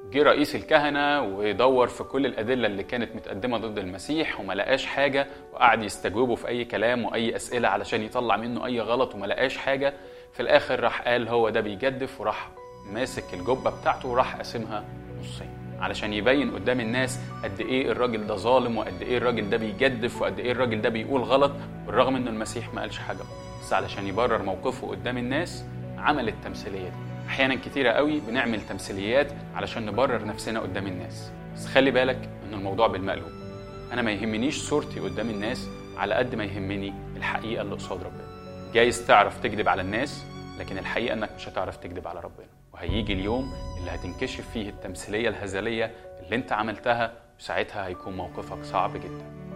جه رئيس الكهنة ودور في كل الأدلة اللي كانت متقدمة ضد المسيح وما لقاش حاجة وقعد يستجوبه في أي كلام وأي أسئلة علشان يطلع منه أي غلط وما لقاش حاجة في الآخر راح قال هو ده بيجدف وراح ماسك الجبة بتاعته وراح قاسمها نصين علشان يبين قدام الناس قد ايه الراجل ده ظالم وقد ايه الراجل ده بيجدف وقد ايه الراجل ده بيقول غلط بالرغم ان المسيح ما قالش حاجه بس علشان يبرر موقفه قدام الناس عمل التمثيليه دي احيانا كتيره قوي بنعمل تمثيليات علشان نبرر نفسنا قدام الناس بس خلي بالك ان الموضوع بالمقلوب انا ما يهمنيش صورتي قدام الناس على قد ما يهمني الحقيقه اللي قصاد ربنا جايز تعرف تكذب على الناس لكن الحقيقه انك مش هتعرف تكذب على ربنا وهيجي اليوم اللي هتنكشف فيه التمثيليه الهزليه اللي انت عملتها وساعتها هيكون موقفك صعب جدا